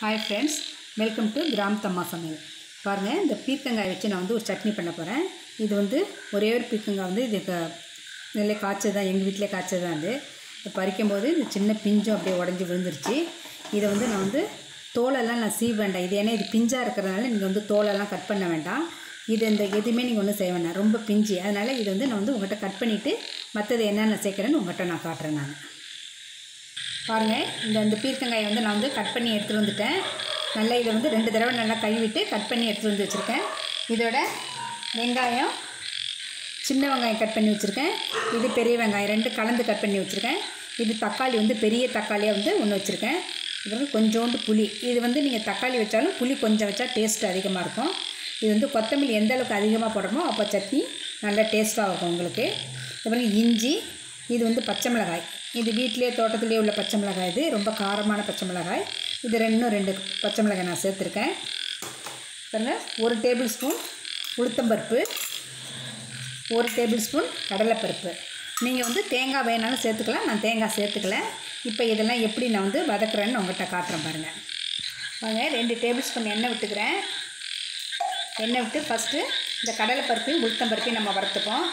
hi friends welcome to கிராம் தம்மா சமையல் பாருங்கள் இந்த பீர்க்கங்காய் வச்சு நான் வந்து ஒரு சட்னி பண்ண போகிறேன் இது வந்து ஒரே ஒரு பீர்க்கங்காய் வந்து இது க- நெல்லை காய்ச்சது தான் எங்கள் வீட்டிலே காய்ச்சது தான் அது இது பறிக்கும் போது இந்த சின்ன பிஞ்சும் அப்படியே உடஞ்சி விழுந்துருச்சு இதை வந்து நான் வந்து தோலெல்லாம் நான் சீவ வேண்டாம் இது ஏன்னா இது பிஞ்சாக இருக்கிறதுனால நீங்கள் வந்து தோலெல்லாம் கட் பண்ண வேண்டாம் இது இந்த எதுவுமே நீங்கள் ஒன்றும் செய்ய வேண்டாம் ரொம்ப பிஞ்சு அதனால் இது வந்து நான் வந்து உங்கள்கிட்ட கட் பண்ணிவிட்டு மற்றது என்னென்ன சேர்க்குறேன்னு உங்கள்கிட்ட நான் காட்டுறேன் நான் பாருங்கள் இந்த இந்த பீர்க்கங்காயை வந்து நான் வந்து கட் பண்ணி எடுத்துகிட்டு வந்துட்டேன் நல்லா இதை வந்து ரெண்டு தடவை நல்லா கழுவிட்டு கட் பண்ணி எடுத்துகிட்டு வந்து வச்சுருக்கேன் இதோட வெங்காயம் சின்ன வெங்காயம் கட் பண்ணி வச்சுருக்கேன் இது பெரிய வெங்காயம் ரெண்டு கலந்து கட் பண்ணி வச்சுருக்கேன் இது தக்காளி வந்து பெரிய தக்காளியாக வந்து ஒன்று வச்சுருக்கேன் இது வந்து கொஞ்சோண்டு புளி இது வந்து நீங்கள் தக்காளி வச்சாலும் புளி கொஞ்சம் வச்சா டேஸ்ட் அதிகமாக இருக்கும் இது வந்து கொத்தமல்லி எந்த அளவுக்கு அதிகமாக போடுறோமோ அப்போ சட்னி நல்லா டேஸ்ட்டாக இருக்கும் உங்களுக்கு அப்புறம் இஞ்சி இது வந்து பச்சை மிளகாய் இது வீட்டிலே தோட்டத்திலே உள்ள பச்சை மிளகாய் இது ரொம்ப காரமான பச்சை மிளகாய் இது ரெண்டும் ரெண்டு பச்சை மிளகாய் நான் சேர்த்துருக்கேன் பாருங்க ஒரு டேபிள் ஸ்பூன் உளுத்தம்பருப்பு ஒரு டேபிள் ஸ்பூன் கடலைப்பருப்பு நீங்கள் வந்து தேங்காய் வேணாலும் சேர்த்துக்கலாம் நான் தேங்காய் சேர்த்துக்கல இப்போ இதெல்லாம் எப்படி நான் வந்து வதக்குறேன்னு உங்கள்கிட்ட காட்டுறேன் பாருங்கள் வாங்க ரெண்டு டேபிள் ஸ்பூன் எண்ணெய் விட்டுக்கிறேன் எண்ணெய் விட்டு ஃபஸ்ட்டு இந்த கடலைப்பருப்பையும் உளுத்தம்பருப்பையும் நம்ம வறுத்துப்போம்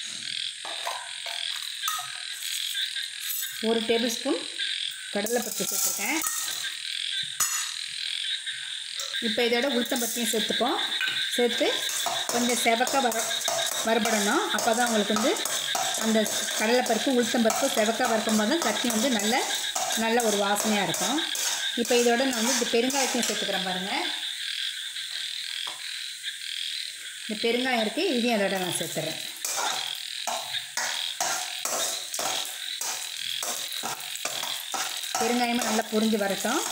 ஒரு டேபிள் ஸ்பூன் கடலைப்பருப்பு சேர்த்துருக்கேன் இப்போ இதோட உளுத்தம்பருப்பையும் சேர்த்துப்போம் சேர்த்து கொஞ்சம் செவக்க வர வறுபடணும் அப்போ தான் உங்களுக்கு வந்து அந்த கடலைப்பருப்பு உளுத்தம்பருப்பு செவக்க வறுக்கும்போது தான் சட்னி வந்து நல்ல நல்ல ஒரு வாசனையாக இருக்கும் இப்போ இதோட நான் வந்து இந்த பெருங்காயத்தையும் சேர்த்துக்கிறேன் பாருங்கள் இந்த பெருங்காயம் இருக்குது இதையும் அதோட நான் சேர்த்துறேன் பெருங்காயமும் நல்லா புரிஞ்சு வரட்டும்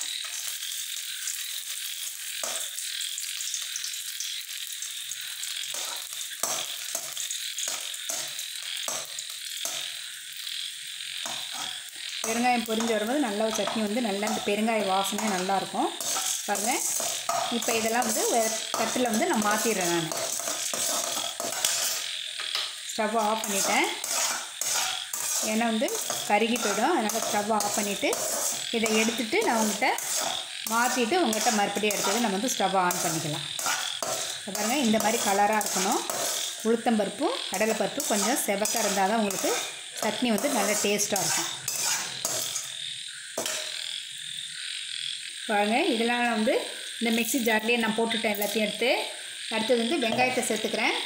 பெருங்காயம் பொரிஞ்சு வரும்போது நல்லா ஒரு சட்னி வந்து நல்லா இந்த பெருங்காய வாசனை நல்லாயிருக்கும் பாருங்கள் இப்போ இதெல்லாம் வந்து வேறு தட்டில் வந்து நான் மாற்றிடுறேன் நான் ஸ்டவ் ஆஃப் பண்ணிட்டேன் ஏன்னா வந்து கருகி போயிடும் அதனால் ஸ்டவ் ஆஃப் பண்ணிவிட்டு இதை எடுத்துட்டு நான் உங்கள்கிட்ட மாற்றிட்டு உங்கள்கிட்ட மறுபடியும் எடுத்தது நம்ம வந்து ஸ்டவ் ஆன் பண்ணிக்கலாம் இப்ப பாருங்க இந்த மாதிரி கலராக இருக்கணும் உளுத்தம்பருப்பும் கடலைப்பருப்பு கொஞ்சம் செவக்க இருந்தால் தான் உங்களுக்கு சட்னி வந்து நல்ல டேஸ்ட்டாக இருக்கும் பாருங்க இதெல்லாம் நான் வந்து இந்த மிக்ஸி ஜார்லேயே நான் போட்டுட்டேன் எல்லாத்தையும் எடுத்து அடுத்தது வந்து வெங்காயத்தை சேர்த்துக்கிறேன்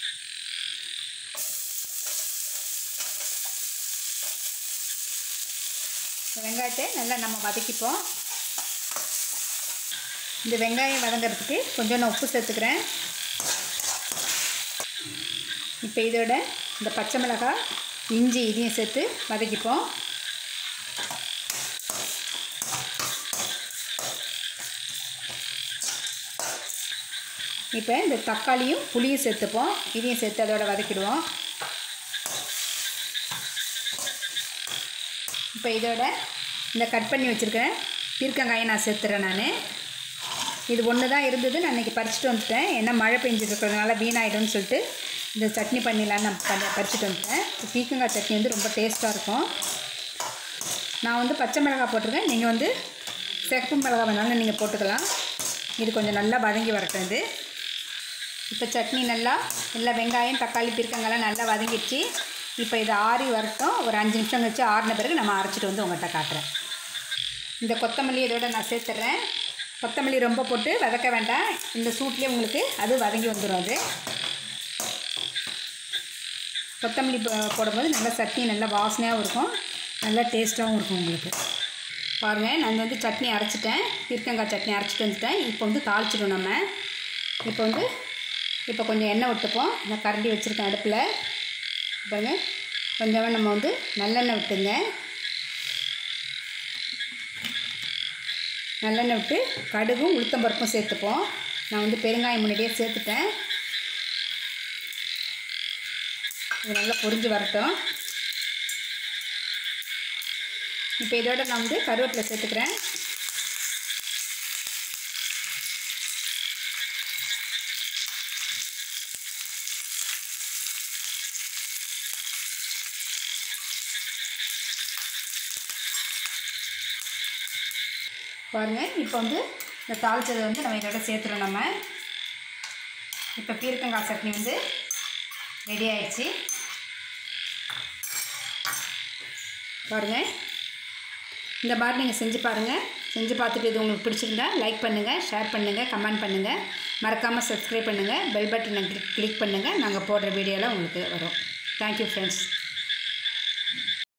இந்த வெங்காயத்தை நல்லா நம்ம வதக்கிப்போம் இந்த வெங்காயம் வதங்கிறதுக்கு கொஞ்சம் நான் உப்பு சேர்த்துக்கிறேன் இப்போ இதோட இந்த பச்சை மிளகாய் இஞ்சி இதையும் சேர்த்து வதக்கிப்போம் இப்போ இந்த தக்காளியும் புளியும் சேர்த்துப்போம் இதையும் சேர்த்து அதோட வதக்கிடுவோம் இப்போ இதோட இந்த கட் பண்ணி வச்சுருக்கிறேன் பீர்க்கங்காயை நான் சேர்த்துறேன் நான் இது ஒன்று தான் இருந்தது நான் இன்றைக்கி பறிச்சுட்டு வந்துட்டேன் ஏன்னா மழை பெஞ்சிட்டு இருக்கிறதுனால வீணாயிடும்னு சொல்லிட்டு இந்த சட்னி பண்ணிடலான்னு நான் பண்ணி பறிச்சுட்டு வந்துட்டேன் இந்த பீர்க்கங்காய் சட்னி வந்து ரொம்ப டேஸ்ட்டாக இருக்கும் நான் வந்து பச்சை மிளகாய் போட்டிருக்கேன் நீங்கள் வந்து சிகப்பு மிளகாய் வேணாலும் நீங்கள் போட்டுக்கலாம் இது கொஞ்சம் நல்லா வதங்கி வரட்டும் இது இப்போ சட்னி நல்லா எல்லா வெங்காயம் தக்காளி பீர்க்கங்காய்லாம் நல்லா வதங்கிடுச்சு இப்போ இது ஆறி வரட்டும் ஒரு அஞ்சு நிமிஷம் கழிச்சு ஆறின பிறகு நம்ம அரைச்சிட்டு வந்து உங்கள்கிட்ட காட்டுறேன் இந்த கொத்தமல்லி இதோட நான் சேர்த்துட்றேன் கொத்தமல்லி ரொம்ப போட்டு வதக்க வேண்டாம் இந்த சூட்லேயே உங்களுக்கு அது வதங்கி வந்துடும் அது கொத்தமல்லி போ- போடும்போது நல்லா சட்னி நல்லா வாசனையாகவும் இருக்கும் நல்லா டேஸ்ட்டாகவும் இருக்கும் உங்களுக்கு பாருங்கள் நான் வந்து சட்னி அரைச்சிட்டேன் பீர்க்கங்காய் சட்னி அரைச்சிட்டு வந்துட்டேன் இப்போ வந்து தாளிச்சிடும் நம்ம இப்போ வந்து இப்போ கொஞ்சம் எண்ணெய் விட்டுப்போம் இந்த கரண்டி வச்சுருக்கேன் அடுப்பில் பாருங்க கொஞ்சமாக நம்ம வந்து நல்லெண்ணெய் விட்டுங்க நல்லெண்ணெய் விட்டு கடுகும் உளுத்தம்பருப்பும் சேர்த்துப்போம் நான் வந்து பெருங்காயம் முன்னாடியே சேர்த்துட்டேன் இது நல்லா பொரிஞ்சு வரட்டும் இப்போ இதோட நான் வந்து கருவேப்பிலை சேர்த்துக்கிறேன் பாருங்கள் இப்போ வந்து இந்த தாளிச்சதை வந்து நம்ம இதோட சேர்த்துறோம் நம்ம இப்போ பீர்க்கங்காய் சட்னி வந்து ரெடி ஆயிடுச்சு பாருங்கள் இந்த மாதிரி நீங்கள் செஞ்சு பாருங்கள் செஞ்சு பார்த்துட்டு இது உங்களுக்கு பிடிச்சிருந்தா லைக் பண்ணுங்கள் ஷேர் பண்ணுங்கள் கமெண்ட் பண்ணுங்கள் மறக்காமல் சப்ஸ்கிரைப் பண்ணுங்கள் பெல் பட்டனை கிளிக் கிளிக் பண்ணுங்கள் நாங்கள் போடுற வீடியோலாம் உங்களுக்கு வரும் தேங்க்யூ ஃப்ரெண்ட்ஸ்